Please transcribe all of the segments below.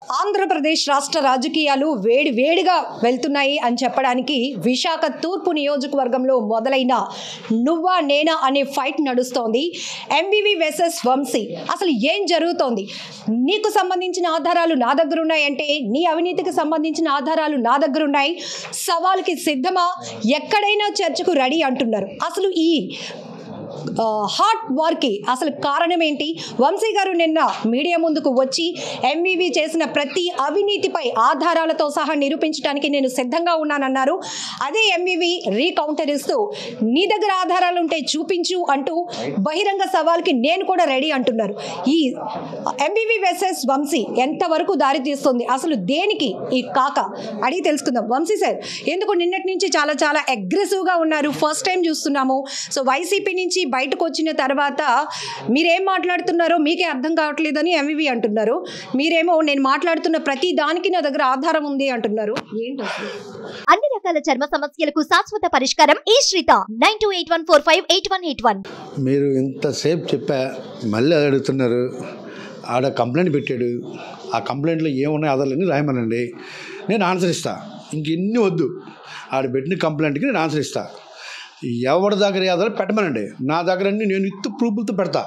ఆంధ్రప్రదేశ్ రాష్ట్ర రాజకీయాలు వేడి వేడిగా వెళ్తున్నాయి అని చెప్పడానికి విశాఖ తూర్పు నియోజకవర్గంలో మొదలైన నువ్వా నేనా అనే ఫైట్ నడుస్తోంది ఎంబీవీ వెసెస్ వంశీ అసలు ఏం జరుగుతోంది నీకు సంబంధించిన ఆధారాలు నా దగ్గర ఉన్నాయంటే నీ అవినీతికి సంబంధించిన ఆధారాలు నా దగ్గర ఉన్నాయి సవాల్కి సిద్ధమా ఎక్కడైనా చర్చకు రెడీ అంటున్నారు అసలు ఈ హాట్ వార్కి అసలు కారణం ఏంటి వంశీ గారు నిన్న మీడియా ముందుకు వచ్చి ఎంవీవీ చేసిన ప్రతి అవినీతిపై ఆధారాలతో సహా నిరూపించడానికి నేను సిద్ధంగా ఉన్నానన్నారు అదే ఎంవీవీ రీకౌంటర్ ఇస్తూ నీ దగ్గర ఆధారాలు ఉంటే చూపించు అంటూ బహిరంగ సవాల్కి నేను కూడా రెడీ అంటున్నారు ఈ ఎంబీవీ వెసెస్ వంశీ ఎంతవరకు దారి తీస్తుంది అసలు దేనికి ఈ కాక అడిగి తెలుసుకుందాం వంశీ సార్ ఎందుకు నిన్నటి నుంచి చాలా చాలా అగ్రెసివ్గా ఉన్నారు ఫస్ట్ టైం చూస్తున్నాము సో వైసీపీ నుంచి బయటకు వచ్చిన తర్వాత మీరేం మాట్లాడుతున్నారో మీకే అర్థం కావట్లేదని ఎంవివి అంటున్నారు మీరేమో నేను మాట్లాడుతున్న ప్రతి దానికి నా దగ్గర ఆధారం ఉంది అంటున్నారు ఏంటి అసలు? అన్ని రకాల చర్మ సమస్యలకు శాశ్వత పరిష్కారం ఈ శ్రీత nine two eight one four five eight one eight one మీరు ఇంతసేపు చెప్పా మళ్ళీ అది అడుగుతున్నారు ఆడ కంప్లైంట్ పెట్టాడు ఆ కంప్లైంట్లో ఏమున్నాయి ఆధారాలన్నీ రాయమనండి నేను ఆన్సర్ ఇస్తా ఇంకెన్ని వద్దు ఆడ పెట్టిన కంప్లైంట్కి నేను ఆన్సర్ ఇస్తా ఎవరి దగ్గర ఏ ఆధారాలు పెట్టమనండి నా దగ్గర అన్ని నేను ఇత్తు ప్రూఫ్లతో పెడతా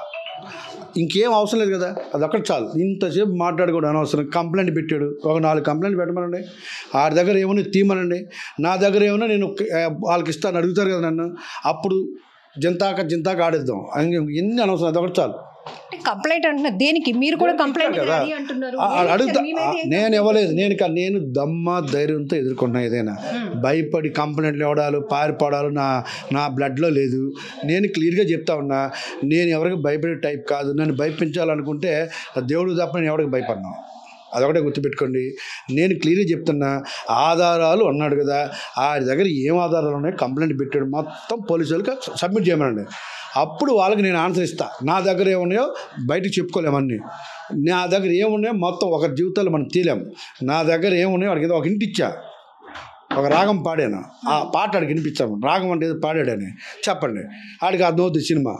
ఇంకేం అవసరం లేదు కదా అది ఒక్కటి చాలు ఇంతసేపు మాట్లాడుకోవడం అనవసరం కంప్లైంట్ పెట్టాడు ఒక నాలుగు కంప్లైంట్ పెట్టమనండి ఆడి దగ్గర ఏమన్నా తీయమనండి నా దగ్గర ఏమన్నా నేను ఆ, వాళ్ళకి ఇస్తాను అడుగుతారు కదా నన్ను అప్పుడు జింతాక జింతాక ఆడేద్దాం ఇంక ఎన్ని అనవసరం అదొకటి చాలు అంటే కంప్లైంట్ అంటున్నారు దేనికి మీరు కూడా కంప్లైంట్ కదా. రెడీ అంటున్నారు ఆ, ఆ, ఏంటి అడుగుతా సార్? మీ మీద ఆ, ఏం నేను ఇవ్వలేదు నేను కా- నేను దమ్మ ధైర్యంతో ఎదుర్కొన్నా ఏదైనా భయపడి కంప్లైంట్లు ఇవ్వడాలు పారిపోవడాలు నా నా బ్లడ్లో లేదు నేను క్లియర్గా చెప్తా ఉన్నా నేను ఎవరికి భయపడే టైప్ కాదు నన్ను భయపించాలనుకుంటే ఆ దేవుడు తప్ప నేను ఎవరికి భయపడినా అదొకటే గుర్తుపెట్టుకోండి నేను క్లియర్గా చెప్తున్నా ఆధారాలు అన్నాడు కదా ఆ దగ్గర ఏం ఆధారాలు ఉన్నాయి కంప్లైంట్ పెట్టాడు మొత్తం పోలీసు వాళ్ళకి సబ్మిట్ చేయమనండి అప్పుడు వాళ్ళకి నేను ఆన్సర్ ఇస్తా నా దగ్గర ఏమున్నాయో బయటకు చెప్పుకోలేమన్నీ నా దగ్గర ఏమున్నాయో మొత్తం ఒక జీవితాలు మనం తీలేం నా దగ్గర ఏమున్నాయో వాడికి ఏదో ఒక ఇంటి ఇచ్చా ఒక రాగం పాడాను ఆ పాట ఆడికి వినిపించాము రాగం అంటే ఏదో పాడాడని చెప్పండి ఆడికి అర్థమవుతుంది సినిమా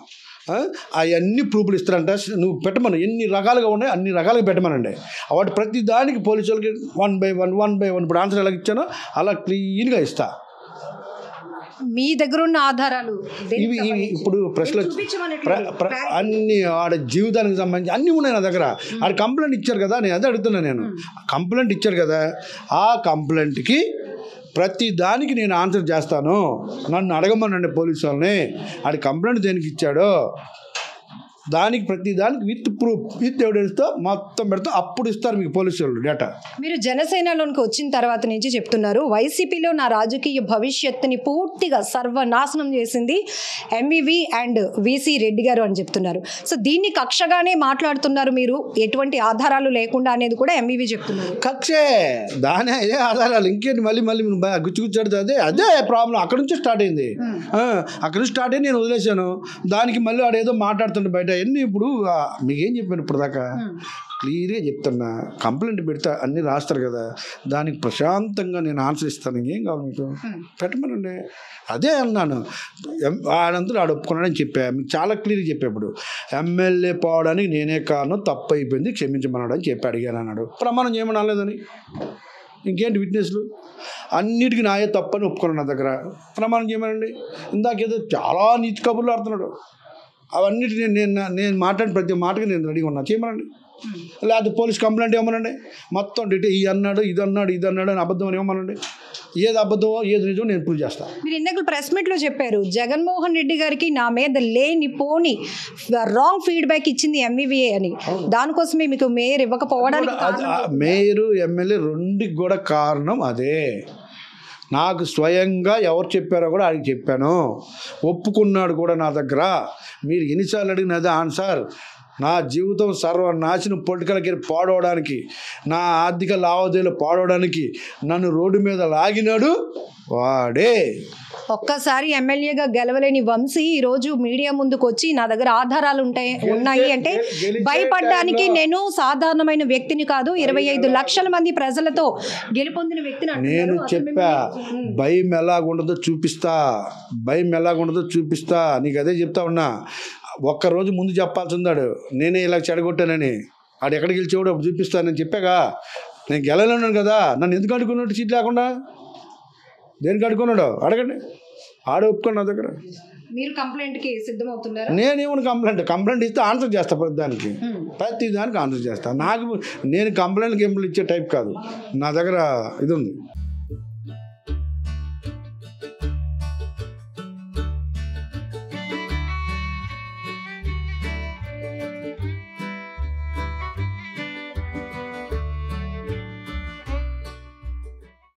అవన్నీ ప్రూఫ్లు ఇస్తారంట నువ్వు పెట్టమను ఎన్ని రకాలుగా ఉన్నాయి అన్ని రకాలుగా పెట్టమనండి వాటి ప్రతి దానికి పోలీసు వాళ్ళకి one by one one by one ఇప్పుడు ఆన్సర్ ఎలా ఇచ్చానో అలా క్లీన్గా ఇస్తా మీ దగ్గర ఉన్న ఆధారాలు దేనికి ఇవి ఇవి సంబంధించి? ఇప్పుడు ప్రశ్నలు నేను చూపించమనట్లేదు. ప్ర- ప్ర- అన్ని ఆడ జీవితానికి సంబంధించి అన్నీ ఉన్నాయి నా దగ్గర ఆడ కంప్లైంట్ ఇచ్చారు కదా నేను అదే అడుగుతున్నా నేను కంప్లైంట్ ఇచ్చారు కదా ఆ కంప్లైంట్కి ప్రతి దానికి నేను ఆన్సర్ చేస్తాను నన్ను అడగమనండి పోలీసు వాళ్ళని ఆడి కంప్లైంట్ దేనికి ఇచ్చాడో దానికి ప్రతి దానికి విత్ ప్రూఫ్ విత్ ఎవిడెన్స్తో మొత్తం పెడతా అప్పుడు ఇస్తారు మీకు పోలీసు వాళ్ళు డేటా మీరు జనసేనలోనికి వచ్చిన తర్వాత నుంచి చెప్తున్నారు వైసీపీలో నా రాజకీయ భవిష్యత్తుని పూర్తిగా సర్వనాశనం చేసింది ఎంవివి అండ్ విసి రెడ్డి గారు అని చెప్తున్నారు సో దీన్ని కక్షగానే మాట్లాడుతున్నారు మీరు ఎటువంటి ఆధారాలు లేకుండా అనేది కూడా ఎంవివి చెప్తున్నారు కక్షే దానే అదే ఆధారాలు ఇంకేంటి మళ్ళీ మళ్ళీ నువ్వు బాగా గుచ్చి గుచ్చాడు అదే అదే ప్రాబ్లం అక్కడ నుంచి స్టార్ట్ అయింది ఆ, అక్కడ నుంచి స్టార్ట్ అయ్యి నేను వదిలేశాను దానికి మళ్ళీ వాడు ఏదో మాట్లాడుతుండే బయట ఎన్ని ఇప్పుడు ఆ, మీకేం చెప్పాను ఇప్పుడు దాకా క్లియర్గా చెప్తున్నా కంప్లైంట్ పెడితే అన్నీ రాస్తారు కదా దానికి ప్రశాంతంగా నేను ఆన్సర్ ఇస్తాను ఇంకేం కావాలి మీకు పెట్టమనండి అదే అన్నాను ఎం- ఆడంతా ఆడు ఒప్పుకున్నాడని చెప్పా మీకు చాలా క్లియర్గా చెప్పేప్పుడు ఎమ్మెల్యే పోవడానికి నేనే కారణం తప్పు అయిపోయింది క్షమించమన్నాడు అని చెప్పి అడిగాను అన్నాడు ప్రమాణం చేయమని అనలేదని ఇంకేంటి విట్నెస్లు అన్నిటికీ నాయే తప్పని ఒప్పుకున్నాను నా దగ్గర ప్రమాణం చేయమనండి ఇందాకేదో చాలా నీతి కబుర్లు ఆడుతున్నాడు అవన్నిటి నేను నేను నేను మాట్లాడిన ప్రతి మాటకి నేను రెడీగా ఉన్నా చేయమనండి లేకపోతే పోలీస్ కంప్లైంట్ ఇవ్వమనండి మొత్తం డీటెయిల్ ఇది అన్నాడు ఇది అన్నాడు ఇది అన్నాడు అని అబద్ధం అని ఇవ్వమనండి ఏది అబద్ధమో ఏది నిజమో నేను ప్రూవ్ చేస్తాను మీరు ఇందాక ప్రెస్ మీట్లో చెప్పారు జగన్మోహన్ రెడ్డి గారికి నా మీద లేని పోని రాంగ్ ఫీడ్బ్యాక్ ఇచ్చింది ఎంవివిఏ అని దానికోసమే మీకు మేయర్ ఇవ్వకపోవడానికి అది- కారణం ఆ మేయరు ఎమ్మెల్యే రెండుకి కూడా కారణం అదే నాకు స్వయంగా ఎవరు చెప్పారో కూడా ఆయనకి చెప్పాను ఒప్పుకున్నాడు కూడా నా దగ్గర మీరు ఎన్నిసార్లు అడిగిన అదే ఆన్సర్ నా జీవితం సర్వనాశనం పొలిటికల్ కెరీర్ పాడవడానికి నా ఆర్థిక లావాదేవీలు పాడవడానికి నన్ను రోడ్డు మీద లాగినాడు వాడే ఒక్కసారి ఎమ్మెల్యేగా గెలవలేని వంశీ ఈ రోజు మీడియా ముందుకు వచ్చి నా దగ్గర ఆధారాలు ఉంటాయి ఉన్నాయి అంటే గెలి- గెలిచే భయపడడానికి టైంలో- నేను సాధారణమైన వ్యక్తిని కాదు ఇరవై ఐదు లక్షల మంది ప్రజలతో గెలుపొందిన వ్యక్తిని అంటున్నారు. నేను అసలు చెప్పా మిమ్మల్ని- భయం ఎలాగుండదో చూపిస్తా భయం ఎలాగుండదో చూపిస్తా నీకు అదే చెప్తా ఉన్నా ఒక్కరోజు ముందు చెప్పాల్సి ఉందాడు నేనే ఇలా చెడగొట్టానని ఆడు ఎక్కడికి గెలిచేవాడు అప్పుడు చూపిస్తానని చెప్పాగా నేను గెలలేను కదా నన్ను ఎందుకు అడుకున్నాడు సీట్ లేకుండా దేనికి అడుకున్నాడు అడగండి ఆడ ఒప్పుకోండి నా దగ్గర మీరు కంప్లైంట్ కి సిద్ధమవుతున్నారా నేనేమన్నా కంప్లైంట్ కంప్లైంట్ ఇస్తే ఆన్సర్ చేస్తా ప్రతి దానికి ప్రతి దానికి ఆన్సర్ చేస్తా నాకు నేను కంప్లైంట్ గేమ్లు ఇచ్చే టైప్ కాదు నా దగ్గర ఇది ఉంది